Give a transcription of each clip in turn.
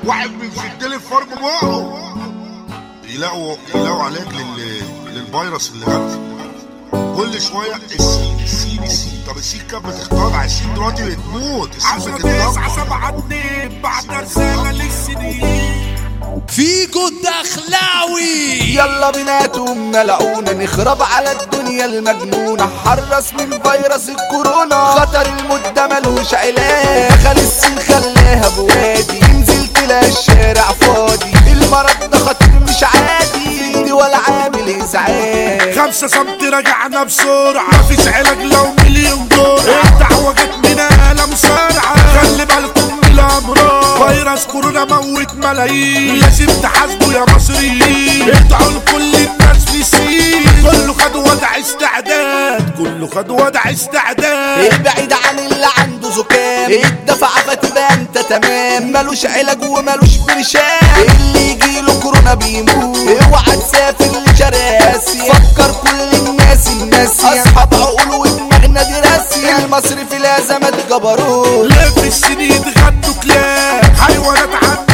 واحد بيشد لي الفرج بقه يلاقوا يلاقوا علاج لل... للفيروس اللي جات كل شويه السين السين السين طب السين كانت بتختار السين دلوقتي بتموت السين عشرة بتتدمر. تسعة سبعة اتنين بعد رسالة للسنين فيجو الدخلاوي يلا بينا توم ملعونة نخرب على الدنيا المجنونة حرص من فيروس الكورونا خطر المدة ملوش علاج دخل السن خلاها بوادي ينزل تلاقي الشارع فاضي المرض ده خطير مش عادي دي ولا عامل ازعاج خمسة سنتي رجعنا بسرعة مفيش علاج لو مليون جرعة الدعوة جت من آلة مسارعة خلي بالكم من الأمراض فيروس كورونا موت ملايين لازم تحاسبوا يا مصريين ادعوا لكل الناس في السين كله خد وضع استعداد كله خد وضع استعداد ابعد عن اللي عنده زكام الدفع فتبقى انت تمام ملوش علاج وملوش برشام اللي يجيله كورونا بيموت اوعى تسافر لشرق اسيا فكر كل الناس الناس اصحاب عقول ودماغنا دي راسية المصري في الازمات جبروت ليه في السنين غنوا كلاب حيوانات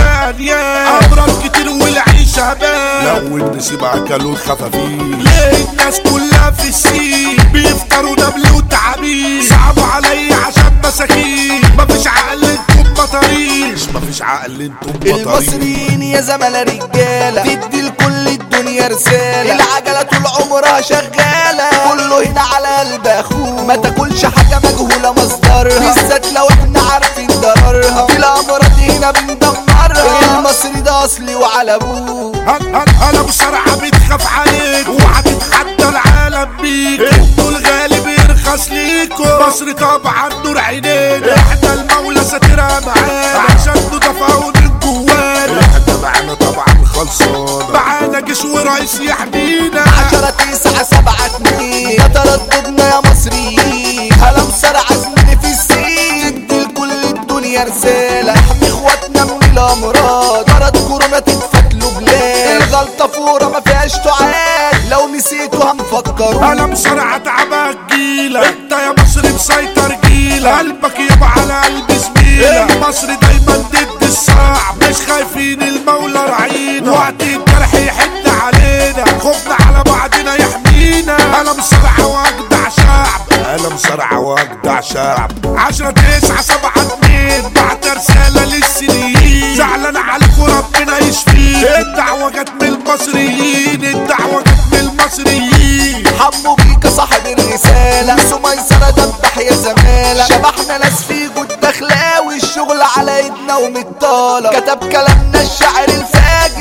عمانية أمراض كتير والعيشة هبال لو النسيب اكلوا الخفافيل ليه الناس كلها في السين بيفطروا نبل وتعابين صعبوا عليا عشان مساكين مفيش عقل انتم بطاريش مفيش عقل انتم بطارين المصريين يا زملاء رجالة تدي لكل الدنيا رسالة العجلة طول عمرها شغالة كله هنا على قلب اخوه ما تاكلش حاجة مجهولة مصدرها بالذات لو احنا عارفين ضررها في الامراض هنا بندمرها المصري ده اصلي وعلى ابوه هل هل هلا بسرعة بتخاف عليك وهتتحدى العالم بيك انتوا الغالي بيرخص ليكوا مصر طبعا نور عينينا احنا المولى ساترها معانا عشان ندافعوا من جوانا احنا معانا طبعا خلصانه معانا جيش ورئيس يحمينا عشرة تسعة سبعة اتنين ده ترددنا يا مصريين هلا مسرع زميلي في السين تدي لكل الدنيا رسالة احمي اخواتنا من الامراض مرض كورونا تتفك له بلاد الغلطة فورة ما فيهاش تعاد لو نسيتوا هنفكروا انا بسرعة تعبك جيلة انت يا مصر مسيطر جيلة قلبك يبقى على قلب زميلة مصر دايما ضد الصعب مش خايفين المولى رعينا وقت الجرح يحن علينا خوفنا على بعضنا يحمينا انا بسرعة واجدع شعب انا مصارعه واجدع شعب عشرة تسعة سبعة اتنين بعت رسالة للسنين زعلان عليكم ربنا يشفيه الدعوة جت من المصريين الدعوة جت من المصريين حمو بيك صاحب الرسالة سميسرة دبح يا زمالة شبحنا ناس في جود دخلاوي الشغل على ايدنا ومطالة كتب كلامنا الشاعر الفاجر